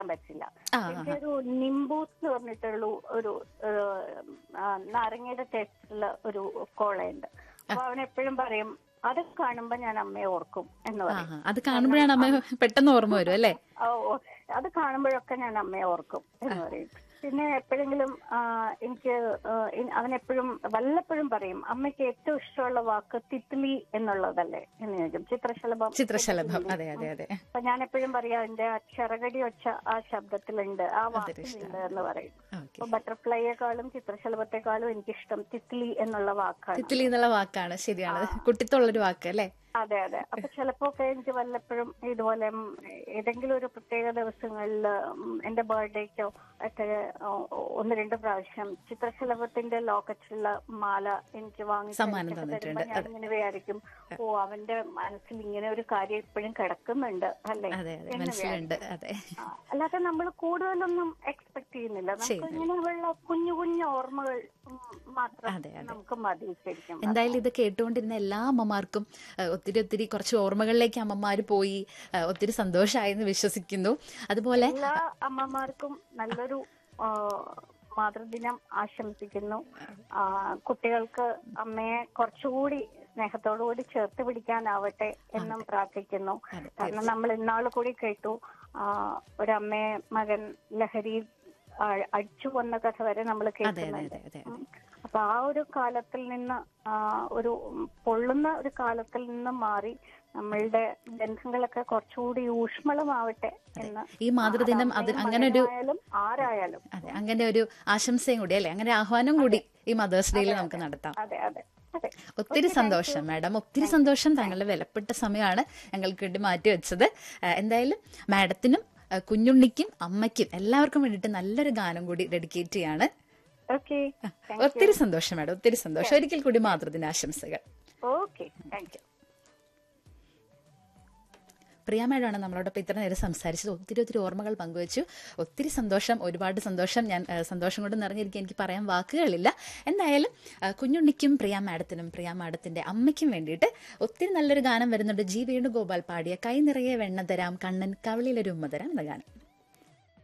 പറ്റില്ല ആ, ആ, എനിക്കൊരു നിംബൂസ് എന്ന് പറഞ്ഞിട്ടുള്ള ഒരു ഏഹ്, ആ, നാരങ്ങയുടെ ടേസ്റ്റുള്ള ഒരു കോളയുണ്ട് അപ്പൊ അവൻ എപ്പോഴും പറയും അത് കാണുമ്പോ ഞാൻ അമ്മയെ ഓർക്കും എന്ന് ആ, പറയും ആ. അത് കാണുമ്പോഴാണ് അമ്മ പെട്ടെന്ന് ഓർമ്മ വരും അല്ലേ ഓ, ഓ, അത് കാണുമ്പോഴൊക്കെ ഞാൻ അമ്മയെ ഓർക്കും എന്ന് പറയും പിന്നെ എപ്പോഴെങ്കിലും ആ, എനിക്ക് ആ, ഇ- അവൻ എപ്പോഴും വല്ലപ്പോഴും പറയും അമ്മയ്ക്ക് ഏറ്റവും ഇഷ്ടമുള്ള വാക്ക് തിത്ലി എന്നുള്ളതല്ലേ എന്ന് ചോദിക്കും ചിത്രശലഭം ചിത്രശലഭം അതെ അതെ അതെ അപ്പൊ ഞാൻ എപ്പോഴും പറയാ എന്റെ ആ ചിറകടി ഒച്ച ആ ശബ്ദത്തിലുണ്ട് ആ വാക്കിലുണ്ട് എന്ന് പറയും ഓക്കെ അപ്പൊ ബട്ടർഫ്ലൈയെക്കാളും ചിത്രശലഭത്തെക്കാളും എനിക്കിഷ്ടം തിത്ലി എന്നുള്ള വാക്കാണ് തിത്തിലി എന്നുള്ള വാക്കാണ് ശരിയാണ് കുട്ടിത്തുള്ളൊരു വാക്ക് അല്ലേ അതെ അതെ അപ്പൊ ചിലപ്പോ ഒക്കെ എനിക്ക് വല്ലപ്പോഴും ഇതുപോലെ ഉം, ഏതെങ്കിലും ഒരു പ്രത്യേക ദിവസങ്ങളിൽ എന്റെ ബർത്ത്ഡേക്കോ ഒക്കെ ഉം, ഒന്ന് രണ്ട് പ്രാവശ്യം ചിത്രശലഭത്തിന്റെ ലോക്കറ്റിലുള്ള മാല എനിക്ക് വാങ്ങി സമ്മാനം കഴിച്ചിട്ട് തന്നിട്ടുണ്ട്. തരുമ്പോ ഞാൻ ഇങ്ങനെ വിചാരിക്കും ഓ അവന്റെ മനസ്സിൽ ഇങ്ങനെ ഒരു കാര്യം ഇപ്പോഴും കിടക്കുന്നുണ്ട് അല്ലേ അതെ അതെ എന്ന് മനസ്സിലുണ്ട് അതെ ആ, അല്ലാതെ നമ്മൾ കൂടുതലൊന്നും എക്സ്പെക്ട് ചെയ്യുന്നില്ല നമുക്ക് ചെയ്യുന്നില്ല. ഇങ്ങനെയുള്ള കുഞ്ഞു കുഞ്ഞു ഓർമ്മകൾ ഉം, മാത്രം അതെ, അതെ. നമുക്ക് മതി ശരിക്കും എന്തായാലും ഇത് കേട്ടുകൊണ്ടിരുന്ന എല്ലാ അമ്മമാർക്കും ആ, ഒത്തിരി ഒത്തിരി കുറച്ച് ഓർമ്മകളിലേക്ക് അമ്മമാർ പോയി ആ, ഒത്തിരി സന്തോഷമായെന്ന് വിശ്വസിക്കുന്നു അതുപോലെ എല്ലാ അമ്മമാർക്കും നല്ലൊരു ആ, മാതൃദിനം ആശംസിക്കുന്നു ആ, കുട്ടികൾക്ക് അമ്മയെ കുറച്ചുകൂടി സ്നേഹത്തോടുകൂടി ചേർത്ത് പിടിക്കാനാവട്ടെ എന്നും പ്രാർത്ഥിക്കുന്നു അതെ, കാരണം നമ്മൾ ഇന്നാൾ കൂടി കേട്ടു ആ, ഒരമ്മയെ മകൻ ലഹരി ആ, അടിച്ചു കൊന്ന കഥ വരെ നമ്മൾ അതെ അതെ കേൾക്കുന്നുണ്ട് അതെ അതെ ഉം. അപ്പൊ ആ ഒരു കാലത്തിൽ നിന്ന് ആ, ഒരു പൊള്ളുന്ന ഒരു കാലത്തിൽ നിന്ന് മാറി നമ്മളുടെ ബന്ധങ്ങളൊക്കെ കുറച്ചുകൂടി ഊഷ്മളമാവട്ടെ എന്ന് ഈ മാതൃദിനം അത് അമ്മയും അങ്ങനെ ഒരു മകനുമായാലും ആരായാലും അതെ അങ്ങനെ ഒരു ആശംസയും കൂടി അല്ലെ അങ്ങനെ ആഹ്വാനം കൂടി ഈ മദേഴ്സ് ഡേയിൽ നമുക്ക് നടത്താം അതെ അതെ അതെ ഒത്തിരി സന്തോഷം മാഡം ഒത്തിരി സന്തോഷം താങ്കളുടെ വിലപ്പെട്ട സമയമാണ് ഞങ്ങൾക്ക് വേണ്ടി മാറ്റിവെച്ചത് ആ, എന്തായാലും മാഡത്തിനും ആ, കുഞ്ഞുണ്ണിക്കും അമ്മയ്ക്കും എല്ലാവർക്കും വേണ്ടിയിട്ട് നല്ലൊരു ഗാനം കൂടി ഡെഡിക്കേറ്റ് ചെയ്യാണ് ഓക്കെ ഒത്തിരി സന്തോഷം മാഡം ഒത്തിരി സന്തോഷം ഒരിക്കൽ കൂടി മാതൃദിന ആശംസകൾ ഓക്കെ താങ്ക് യു പ്രിയ മാഡമാണ് നമ്മളോടൊപ്പം ഇത്ര നേരം സംസാരിച്ചത് ഒത്തിരി ഒത്തിരി ഓർമ്മകൾ പങ്കുവച്ചു ഒത്തിരി സന്തോഷം ഒരുപാട് സന്തോഷം ഞാൻ ആ, സന്തോഷം കൊണ്ട് നിറഞ്ഞിരിക്കാൻ എനിക്ക് പറയാൻ വാക്കുകളില്ല എന്തായാലും ആ, കുഞ്ഞുണ്ണിക്കും പ്രിയ മാഡത്തിനും പ്രിയ മാഡത്തിന്റെ അമ്മയ്ക്കും വേണ്ടിയിട്ട് ഒത്തിരി നല്ലൊരു ഗാനം വരുന്നുണ്ട് ജി വേണുഗോപാൽ പാടിയ കൈ നിറയെ വെണ്ണ തരാം കണ്ണൻ കവളിയിലൊരു ഉമ്മ തരാം എന്ന ഗാനം